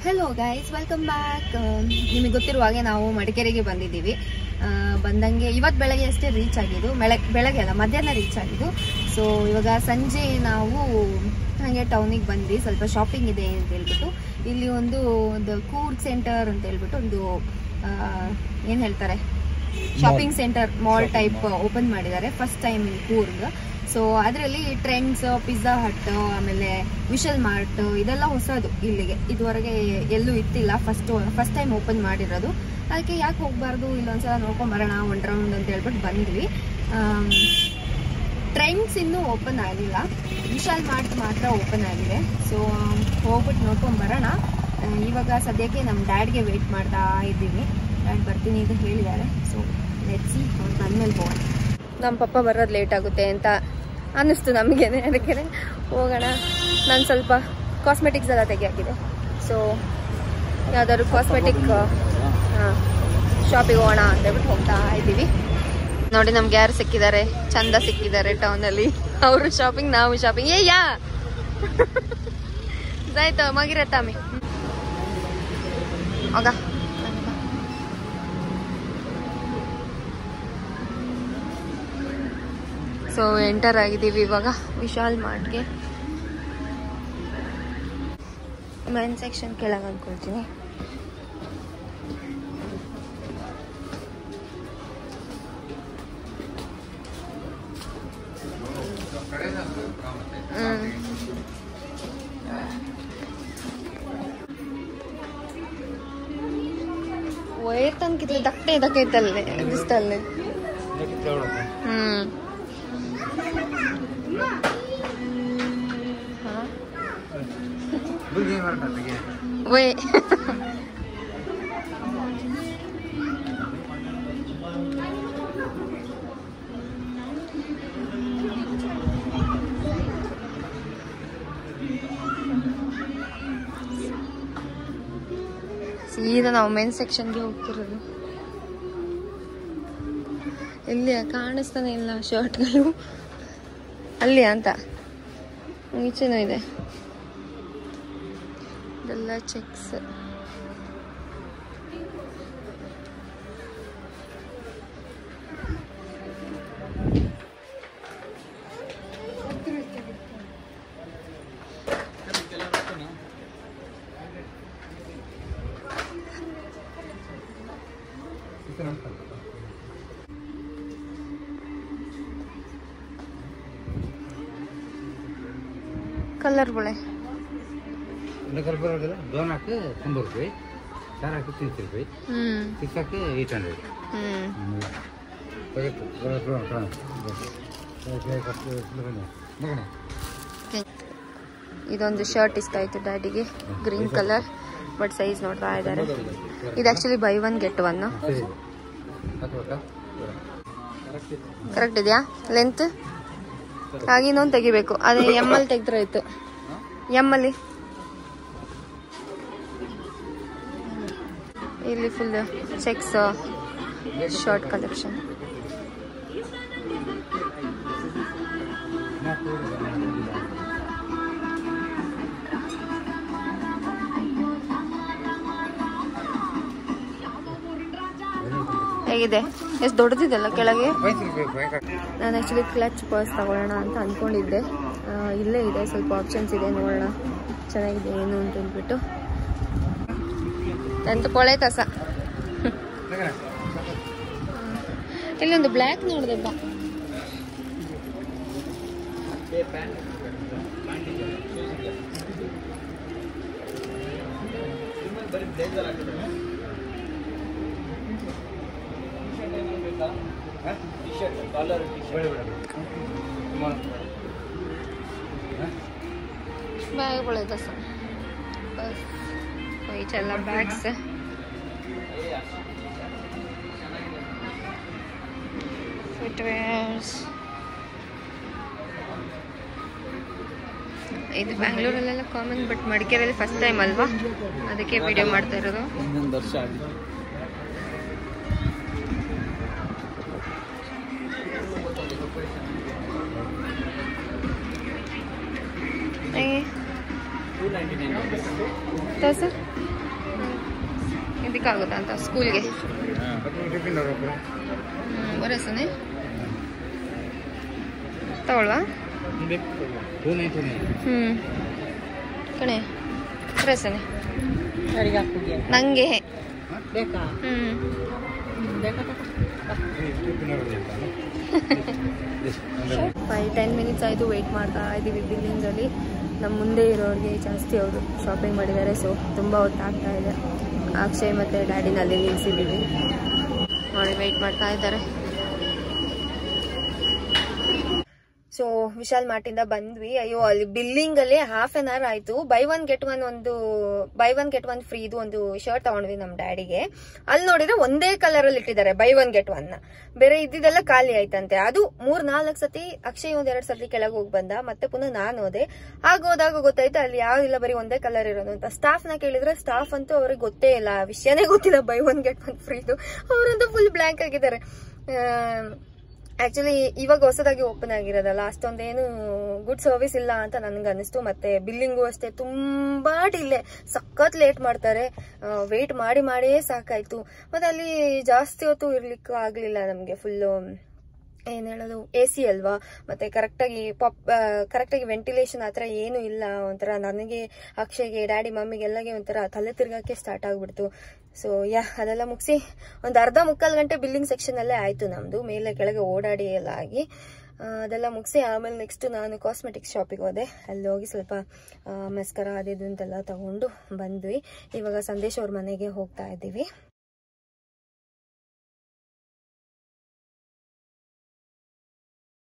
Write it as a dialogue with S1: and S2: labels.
S1: hello guys welcome back ನಿಮಗೆ ಗೊತ್ತಿರುವ ಹಾಗೆ ನಾವು ಮಡಿಕೇರಿಗೆ ಬಂದಿದ್ದೀವಿ ಆ, ಬಂದಂಗೆ ಇವತ್ತು ಬೆಳಗ್ಗೆ ಅಷ್ಟೇ ರೀಚ್ ಆಗಿದ್ದು ಬೆಳಗ್ಗೆ ಬೆಳಗ್ಗೆ ಅಲ್ಲ ಮಧ್ಯಾಹ್ನ ರೀಚ್ ಆಗಿದ್ದು ಸೊ ಇವಾಗ ಸಂಜೆ ನಾವು ಹಾಗೆ ಟೌನಿಗೆ ಬಂದ್ವಿ ಸ್ವಲ್ಪ ಶಾಪಿಂಗ್ ಇದೆ ಅಂತ ಹೇಳ್ಬಿಟ್ಟು ಇಲ್ಲಿ ಒಂದು ಒಂದು ಕೂರ್ಗ್ ಸೆಂಟರ್ ಅಂತ ಹೇಳ್ಬಿಟ್ಟು ಒಂದು ಏನು ಹೇಳ್ತಾರೆ shopping centre mall type open ಮಾಡಿದ್ದಾರೆ ಫಸ್ಟ್ ಟೈಮ್ ಕೂರ್ಗ್ ಸೊ ಅದರಲ್ಲಿ ಟ್ರೆಂಡ್ಸ್ ಪಿಜ್ಜಾ ಹಟ್ ಆಮೇಲೆ ವಿಶಲ್ ಮಾರ್ಟ್ ಇದೆಲ್ಲ ಹೊಸದು ಇಲ್ಲಿಗೆ ಇದುವರೆಗೆ ಎಲ್ಲೂ ಇತ್ತಿಲ್ಲ ಫಸ್ಟ್ ಫಸ್ಟ್ ಟೈಮ್ ಓಪನ್ ಮಾಡಿರೋದು ಅದಕ್ಕೆ ಯಾಕೆ ಹೋಗಬಾರ್ದು ಇಲ್ಲೊಂದ್ಸಲ ನೋಡ್ಕೊಂಡ್ ಬರೋಣ ಒನ್ ರೌಂಡ್ ಅಂತ ಹೇಳ್ಬಿಟ್ಟು ಬಂದ್ವಿ ಟ್ರೆಂಡ್ಸ್ ಇನ್ನೂ ಓಪನ್ ಆಗಿಲ್ಲ ವಿಶಾಲ್ ಮಾರ್ಟ್ ಮಾತ್ರ ಓಪನ್ ಆಗಿದೆ ಸೊ ಹೋಗ್ಬಿಟ್ಟು ನೋಡ್ಕೊಂಡ್ ಬರೋಣ ಆ, ಇವಾಗ ಸದ್ಯಕ್ಕೆ ನಮ್ಮ ಡ್ಯಾಡ್ಗೆ ವೆಯ್ಟ್ ಮಾಡ್ತಾ ಇದ್ದೀವಿ ಡ್ಯಾಡ್ ಬರ್ತೀನಿ ಅಂತ ಹೇಳಿದ್ದಾರೆ ಸೊ ಲೆಟ್ಸಿ ಅವ್ರು ಬಂದ್ಮೇಲೆ ಹೋಗೋಣ ನಮ್ಮ ಪಪ್ಪ ಬರೋದು ಲೇಟ್ ಆಗುತ್ತೆ ಅಂತ ಅನ್ನಿಸ್ತು ನಮಗೇನೆ ಅದಕ್ಕೆ ಹೋಗೋಣ ನಾನು ಸ್ವಲ್ಪ ಕಾಸ್ಮೆಟಿಕ್ಸ್ ಎಲ್ಲ ತೆಗಿಯಾಕಿದೆ ಸೊ ಯಾವ್ದಾದ್ರು ಕಾಸ್ಮೆಟಿಕ್ ಶಾಪಿಗೆ ಹೋಗೋಣ ಅಂತ ಹೇಳ್ಬಿಟ್ಟು ಹೋಗ್ತಾ ಇದ್ದೀವಿ ನೋಡಿ ನಮ್ಗೆ ಯಾರು ಸಿಕ್ಕಿದ್ದಾರೆ ಚಂದ ಸಿಕ್ಕಿದ್ದಾರೆ ಟೌನಲ್ಲಿ ಅವರು ಶಾಪಿಂಗ್ ನಾವು ಶಾಪಿಂಗ್ ಏ ಯಾ ಆಯ್ತು ಮಗಿರ ತಾಮಿ ಹೋಗ ಸೊ ಎಂಟರ್ ಆಗಿದ್ದೀವಿ ಇವಾಗ ವಿಶಾಲ್ ಮಾರ್ಟ್ಗೆ ಮೆನ್ ಸೆಕ್ಷನ್ ಕೆಳಗೆ ಅನ್ಕೊಳ್ತೀನಿ ಹ್ಮ್ ವೈರ್ ತನಕಿತ್ಲೆ ದಟ್ಟೆ ಇದಕ್ಕೈತಲ್ಲೇ ಇಷ್ಟಲ್ಲೇ ಹ್ಮ್ ಹಾ ವೇ ಸೀದಾ ನಾವು ಮೆನ್ ಸೆಕ್ಷನ್ಗೆ ಹೋಗ್ತಿರೋದು ಎಲ್ಲಿಯ ಕಾಣಿಸ್ತಾನೆ ಇಲ್ಲ ಶರ್ಟ್ಗಳು ಅಲ್ಲಿ ಅಂತ ಈಚೆನೂ ಇದೆ ಇದೆಲ್ಲ ಚೆಕ್ಸ್ ಕಲರ್ಗಳೇ
S2: இந்த கல்பர் இருக்குது டோனாக்கு ஐம்பது ரூபாய் சாராக்கு த்ரீ ரூபாய்
S1: ಹ್ಮ್
S2: சிக்காக்கு எயிட் ஹண்ட்ரட்
S1: ಹ್ಮ್ ಇದೊಂದು ಶರ್ಟ್ ಇಷ್ಟ ಆಯ್ತು ಡ್ಯಾಡಿಗೆ ಗ್ರೀನ್ ಕಲರ್ ಬಟ್ ಸೈಜ್ ನೋಡ್ತಾ ಇದ್ದಾರೆ ಇದು actually buy one get one correct ಇದೆಯಾ ಲೆಂತ್ ಹಾಗೆ ಇನ್ನೊಂದು ತೆಗಿಬೇಕು ಅದೇ ಎಮ್ ಅಲ್ಲಿ ತೆಗೆದ್ರೆ ಆಯ್ತು ಎಮ್ ಅಲ್ಲಿ ಇಲ್ಲಿ ಫುಲ್ ಚೆಕ್ಸ್ ಶಾರ್ಟ್ ಕಲೆಕ್ಷನ್ ಹೇಗಿದೆ ಎಷ್ಟು ದೊಡ್ಡದಿದೆಲ್ಲ ಕೆಳಗೆ ನಾನು ಆ್ಯಕ್ಚುಲಿ ಕ್ಲಚ್ ಪರ್ಸ್ ತಗೊಳ್ಳೋಣ ಅಂತ ಅಂದ್ಕೊಂಡಿದ್ದೆ ಆ, ಇಲ್ಲೇ ಇದೆ ಸ್ವಲ್ಪ ಆಪ್ಷನ್ಸ್ ಇದೆ ನೋಡೋಣ ಚೆನ್ನಾಗಿದೆ ಏನು ಅಂತ ಅಂದ್ಬಿಟ್ಟು ಎಂತ ಕೊಳೆ ಕಸ ಇಲ್ಲೊಂದು ಬ್ಲ್ಯಾಕ್ ನೋಡಿದೆ ಬಾ ಬ್ಯಾಗ್ಗಳು ಇದೆ ಸರ್ ಬಸ್ ವೈಟೆಲ್ಲ ಬ್ಯಾಗ್ಸ್ ಫುಟ್ವೇರ್ಸ್ ಇದು ಬ್ಯಾಂಗ್ಳೂರಲ್ಲೆಲ್ಲ ಕಾಮನ್ ಬಟ್ ಮಡಿಕೇರಿಯಲ್ಲಿ ಫಸ್ಟ್ ಟೈಮ್ ಅಲ್ವಾ ಅದಕ್ಕೆ ವಿಡಿಯೋ ಮಾಡ್ತಾ ಇರೋದು
S2: ಇನ್ನೊಂದು ವರ್ಷ ಆಗಿದೆ
S1: ಹೇಗೆ
S2: ಟೂ ನೈಂಟಿ ನೈನ್
S1: ಸರ್ ಇದಕ್ಕಾಗುತ್ತಾ ಅಂತ ಸ್ಕೂಲ್ಗೆ
S2: ಟಿಫಿನ್
S1: ಬರಸನೆ ತಗೊಳ್ವಾ
S2: ಟೂ ನೈಂಟಿ ನೈನ್
S1: ಹ್ಞೂ ಕಣೆ ಬರಸನೆ
S3: ಯಾರಿಗೆ ಹಾಕ್ತಿದ್ಯಾ
S1: ನನಗೆ
S3: ಬೇಕಾ
S1: ಹ್ಞೂ
S3: ಬೇಕಾ
S1: ಫೈವ್ ಟೆನ್ ಮಿನಿಟ್ಸ್ ಆಯಿತು ವೆಯ್ಟ್ ಮಾಡ್ತಾ ಇದ್ದೀವಿ ಬಿಲ್ಲಿಂಗಲ್ಲಿ ನಮ್ಮ ಮುಂದೆ ಇರೋರಿಗೆ ಜಾಸ್ತಿ ಅವರು ಶಾಪಿಂಗ್ ಮಾಡಿದ್ದಾರೆ ಸೊ ತುಂಬ ಹೊತ್ತಾಗ್ತಾ ಇದೆ ಅಕ್ಷಯ್ ಮತ್ತು ಡ್ಯಾಡಿನಲ್ಲಿ ನಿಲ್ಲಿಸಿದ್ದೀವಿ ನೋಡಿ ವೆಯ್ಟ್ ಮಾಡ್ತಾ ಇದ್ದಾರೆ ಸೊ ವಿಶಾಲ್ ಮಾರ್ಟಿಂದ ಬಂದ್ವಿ ಅಯ್ಯೋ ಅಲ್ಲಿ ಬಿಲ್ಲಿಂಗ್ ಅಲ್ಲಿ ಹಾಫ್ ಅನ್ ಅವರ್ ಆಯ್ತು ಬೈ ಒನ್ ಗೆಟ್ ಒನ್ ಒಂದು buy one get one free ಇದು ಒಂದು ಶರ್ಟ್ ತಗೊಂಡ್ವಿ ನಮ್ ಡ್ಯಾಡಿಗೆ ಅಲ್ಲಿ ನೋಡಿದ್ರೆ ಒಂದೇ ಕಲರ್ ಅಲ್ಲಿ ಇಟ್ಟಿದ್ದಾರೆ ಬೈ ಒನ್ ಗೆಟ್ ಒನ್ ಬೇರೆ ಇದ್ದಿದ್ದೆಲ್ಲ ಖಾಲಿ ಆಯ್ತಂತೆ ಅದು ಮೂರ್ ನಾಲ್ಕು ಸತಿ ಅಕ್ಷಯ್ ಒಂದ್ ಎರಡ್ ಸತಿ ಕೆಳಗೆ ಹೋಗಿ ಬಂದ ಮತ್ತೆ ಪುನಃ ನಾನು ಹೋದೆ ಆಗ ಹೋದಾಗ ಗೊತ್ತಾಯ್ತು ಅಲ್ಲಿ ಯಾವ್ದಿಲ್ಲ ಬರೀ ಒಂದೇ ಕಲರ್ ಇರೋದು ಅಂತ ಸ್ಟಾಫ್ ನ ಕೇಳಿದ್ರೆ ಸ್ಟಾಫ್ ಅಂತೂ ಅವ್ರಿಗೆ ಗೊತ್ತೇ ಇಲ್ಲ ಆ ವಿಷಯನೇ ಗೊತ್ತಿಲ್ಲ ಬೈ ಒನ್ ಗೆಟ್ ಒನ್ ಫ್ರೀದು ಅವರಂತೂ ಫುಲ್ ಬ್ಲಾಂಕ್ ಆಗಿದ್ದಾರೆ ಆಕ್ಚುಲಿ ಇವಾಗ ಹೊಸದಾಗಿ ಓಪನ್ ಆಗಿರೋದಲ್ಲ ಅಷ್ಟೊಂದೇನು ಗುಡ್ ಸರ್ವಿಸ್ ಇಲ್ಲ ಅಂತ ನನ್ಗೆ ಅನಿಸ್ತು ಮತ್ತೆ ಬಿಲ್ಲಿಂಗು ಅಷ್ಟೇ ತುಂಬಾ ಡಿಲೇ ಸಖತ್ ಲೇಟ್ ಮಾಡ್ತಾರೆ ವೇಟ್ ಮಾಡಿ ಮಾಡಿಯೇ ಸಾಕಾಯ್ತು ಮತ್ತೆ ಅಲ್ಲಿ ಜಾಸ್ತಿ ಹೊತ್ತು ಇರ್ಲಿಕ್ಕೂ ಆಗ್ಲಿಲ್ಲ ನಮ್ಗೆ ಫುಲ್ಲು ಏನ್ ಹೇಳೋದು ಎ ಸಿ ಅಲ್ವಾ ಮತ್ತೆ ಕರೆಕ್ಟಾಗಿ ಪಾಪ್ ಕರೆಕ್ಟಾಗಿ ವೆಂಟಿಲೇಷನ್ ಆ ಥರ ಏನೂ ಇಲ್ಲ ಒಂಥರ ನನಗೆ ಅಕ್ಷಯ್ಗೆ ಡ್ಯಾಡಿ ಮಮ್ಮಿಗೆ ಎಲ್ಲಗೆ ಒಂಥರ ತಲೆ ತಿರ್ಗಕ್ಕೆ ಸ್ಟಾರ್ಟ್ ಆಗ್ಬಿಡ್ತು ಸೊ ಯಾ ಅದೆಲ್ಲ ಮುಗಿಸಿ ಒಂದು ಅರ್ಧ ಮುಕ್ಕಾಲು ಗಂಟೆ ಬಿಲ್ಲಿಂಗ್ ಸೆಕ್ಷನ್ ಅಲ್ಲೇ ಆಯ್ತು ನಮ್ದು ಮೇಲೆ ಕೆಳಗೆ ಓಡಾಡಿ ಎಲ್ಲ ಆಗಿ ಆ, ಅದೆಲ್ಲ ಮುಗಿಸಿ ಆಮೇಲೆ ನೆಕ್ಸ್ಟ್ ನಾನು ಕಾಸ್ಮೆಟಿಕ್ಸ್ ಶಾಪಿಗೆ ಹೋದೆ ಅಲ್ಲಿ ಹೋಗಿ ಸ್ವಲ್ಪ ಮಸ್ಕರ ಅದು ಇದು ಅಂತೆಲ್ಲ ತಗೊಂಡು ಬಂದ್ವಿ ಇವಾಗ ಸಂದೇಶ್ ಅವ್ರ ಮನೆಗೆ ಹೋಗ್ತಾ ಇದ್ದೀವಿ